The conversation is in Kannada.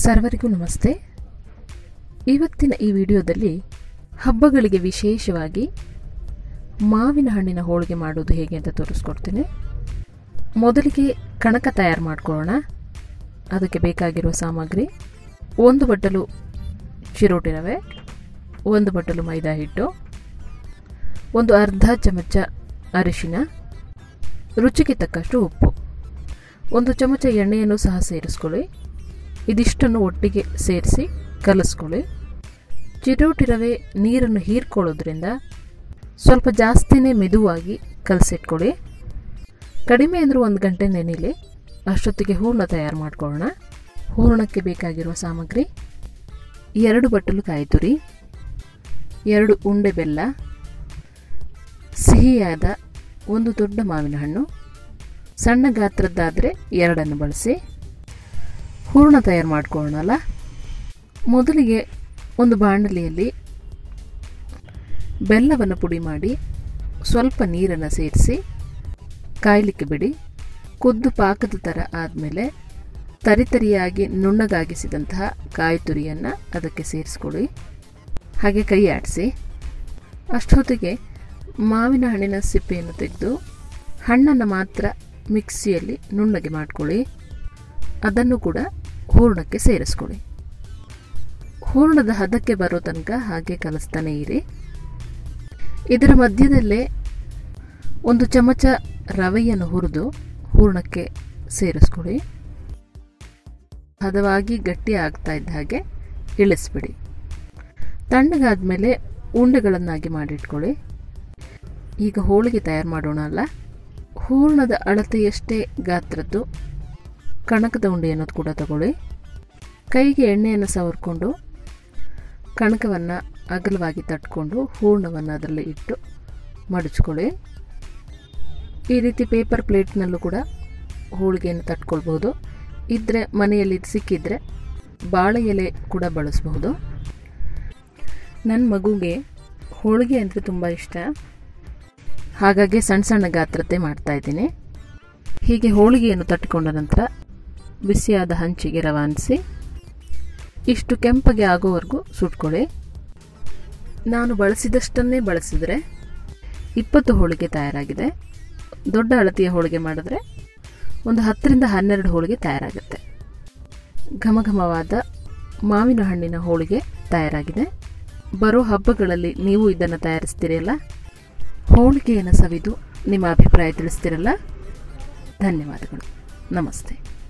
ಸರ್ವರಿಗೂ ನಮಸ್ತೆ ಇವತ್ತಿನ ಈ ವಿಡಿಯೋದಲ್ಲಿ ಹಬ್ಬಗಳಿಗೆ ವಿಶೇಷವಾಗಿ ಮಾವಿನ ಹಣ್ಣಿನ ಹೋಳಿಗೆ ಮಾಡೋದು ಹೇಗೆ ಅಂತ ತೋರಿಸ್ಕೊಡ್ತೀನಿ ಮೊದಲಿಗೆ ಕಣಕ ತಯಾರು ಮಾಡ್ಕೊಳ್ಳೋಣ ಅದಕ್ಕೆ ಬೇಕಾಗಿರುವ ಸಾಮಗ್ರಿ ಒಂದು ಬಟ್ಟಲು ಚಿರೋಟಿ ರವೆ ಒಂದು ಬಟ್ಟಲು ಮೈದಾ ಹಿಟ್ಟು ಒಂದು ಅರ್ಧ ಚಮಚ ಅರಿಶಿನ ರುಚಿಗೆ ತಕ್ಕಷ್ಟು ಉಪ್ಪು ಒಂದು ಚಮಚ ಎಣ್ಣೆಯನ್ನು ಸಹ ಸೇರಿಸ್ಕೊಳ್ಳಿ ಇದಿಷ್ಟನ್ನು ಒಟ್ಟಿಗೆ ಸೇರಿಸಿ ಕಲಿಸ್ಕೊಳ್ಳಿ ಚಿರೋಟಿ ರವೆ ನೀರನ್ನು ಹೀರ್ಕೊಳ್ಳೋದ್ರಿಂದ ಸ್ವಲ್ಪ ಜಾಸ್ತಿನೇ ಮೆದುವಾಗಿ ಕಲಸಿಟ್ಕೊಳ್ಳಿ ಕಡಿಮೆ ಅಂದರೂ ಒಂದು ಗಂಟೆ ನೆನೆಲಿ ಅಷ್ಟೊತ್ತಿಗೆ ಹೂರ್ಣ ತಯಾರು ಮಾಡ್ಕೊಳ್ಳೋಣ ಹೂರ್ಣಕ್ಕೆ ಬೇಕಾಗಿರುವ ಸಾಮಗ್ರಿ ಎರಡು ಬಟ್ಟಲು ಕಾಯಿ ತುರಿ ಎರಡು ಉಂಡೆ ಬೆಲ್ಲ ಸಿಹಿಯಾದ ಒಂದು ದೊಡ್ಡ ಮಾವಿನ ಹಣ್ಣು ಸಣ್ಣ ಗಾತ್ರದ್ದಾದರೆ ಎರಡನ್ನು ಬಳಸಿ ಹೂರ್ಣ ತಯಾರು ಮಾಡ್ಕೊಳ್ಳೋಣಲ್ಲ ಮೊದಲಿಗೆ ಒಂದು ಬಾಣಲಿಯಲ್ಲಿ ಬೆಲ್ಲವನ್ನು ಪುಡಿ ಮಾಡಿ ಸ್ವಲ್ಪ ನೀರನ್ನು ಸೇರಿಸಿ ಕಾಯಲಿಕ್ಕೆ ಬಿಡಿ ಕುದ್ದು ಪಾಕದ ಥರ ಆದಮೇಲೆ ತರಿತರಿಯಾಗಿ ನುಣ್ಣಗಾಗಿಸಿದಂತಹ ಕಾಯಿ ತುರಿಯನ್ನು ಅದಕ್ಕೆ ಸೇರಿಸ್ಕೊಳ್ಳಿ ಹಾಗೆ ಕೈ ಆಡಿಸಿ ಅಷ್ಟೊತ್ತಿಗೆ ಮಾವಿನ ಹಣ್ಣಿನ ಸಿಪ್ಪೆಯನ್ನು ತೆಗೆದು ಹಣ್ಣನ್ನು ಮಾತ್ರ ಮಿಕ್ಸಿಯಲ್ಲಿ ನುಣ್ಣಗೆ ಮಾಡ್ಕೊಳ್ಳಿ ಅದನ್ನು ಕೂಡ ಹೂರ್ಣಕ್ಕೆ ಸೇರಿಸ್ಕೊಳ್ಳಿ ಹೂರ್ಣದ ಹದಕ್ಕೆ ಬರೋ ತನಕ ಹಾಗೆ ಕಲಿಸ್ತಾನೆ ಇರಿ ಇದರ ಮಧ್ಯದಲ್ಲೇ ಒಂದು ಚಮಚ ರವೆಯನ್ನು ಹುರಿದು ಹೂರ್ಣಕ್ಕೆ ಸೇರಿಸ್ಕೊಳ್ಳಿ ಹದವಾಗಿ ಗಟ್ಟಿ ಆಗ್ತಾ ಇದ್ದ ಹಾಗೆ ಇಳಿಸ್ಬಿಡಿ ತಣ್ಣಗಾದ ಮೇಲೆ ಉಂಡೆಗಳನ್ನಾಗಿ ಮಾಡಿಟ್ಕೊಳ್ಳಿ ಈಗ ಹೋಳಿಗೆ ತಯಾರು ಮಾಡೋಣ ಅಲ್ಲ ಹೂರ್ಣದ ಅಳತೆಯಷ್ಟೇ ಗಾತ್ರದ್ದು ಕಣಕದ ಉಂಡೆ ಅನ್ನೋದು ಕೂಡ ತಗೊಳ್ಳಿ ಕೈಗೆ ಎಣ್ಣೆಯನ್ನು ಸವರ್ಕೊಂಡು ಕಣಕವನ್ನು ಅಗಲವಾಗಿ ತಟ್ಕೊಂಡು ಹೂರ್ಣವನ್ನು ಅದರಲ್ಲಿ ಇಟ್ಟು ಮಡಚ್ಕೊಳ್ಳಿ ಈ ರೀತಿ ಪೇಪರ್ ಪ್ಲೇಟ್ನಲ್ಲೂ ಕೂಡ ಹೋಳಿಗೆಯನ್ನು ತಟ್ಕೊಳ್ಬೋದು ಇದ್ದರೆ ಮನೆಯಲ್ಲಿ ಸಿಕ್ಕಿದ್ರೆ ಬಾಳೆ ಎಲೆ ಕೂಡ ಬಳಸಬಹುದು ನನ್ನ ಮಗುಗೆ ಹೋಳಿಗೆ ಅಂದರೆ ತುಂಬ ಇಷ್ಟ ಹಾಗಾಗಿ ಸಣ್ಣ ಸಣ್ಣ ಗಾತ್ರತೆ ಮಾಡ್ತಾ ಇದ್ದೀನಿ ಹೀಗೆ ಹೋಳಿಗೆಯನ್ನು ತಟ್ಟಿಕೊಂಡ ನಂತರ ಬಿಸಿಯಾದ ಹಂಚಿಗೆ ರವಾನಿಸಿ ಇಷ್ಟು ಕೆಂಪಗೆ ಆಗೋವರೆಗೂ ಸುಟ್ಕೊಳ್ಳಿ ನಾನು ಬಳಸಿದಷ್ಟನ್ನೇ ಬಳಸಿದರೆ ಇಪ್ಪತ್ತು ಹೋಳಿಗೆ ತಯಾರಾಗಿದೆ ದೊಡ್ಡ ಅಳತೆಯ ಹೋಳಿಗೆ ಮಾಡಿದ್ರೆ ಒಂದು ಹತ್ತರಿಂದ ಹನ್ನೆರಡು ಹೋಳಿಗೆ ತಯಾರಾಗುತ್ತೆ ಘಮಘಮವಾದ ಮಾವಿನ ಹಣ್ಣಿನ ಹೋಳಿಗೆ ತಯಾರಾಗಿದೆ ಬರೋ ಹಬ್ಬಗಳಲ್ಲಿ ನೀವು ಇದನ್ನು ತಯಾರಿಸ್ತೀರಲ್ಲ ಹೋಳಿಗೆಯನ್ನು ಸವಿದು ನಿಮ್ಮ ಅಭಿಪ್ರಾಯ ತಿಳಿಸ್ತಿರಲ್ಲ ಧನ್ಯವಾದಗಳು ನಮಸ್ತೆ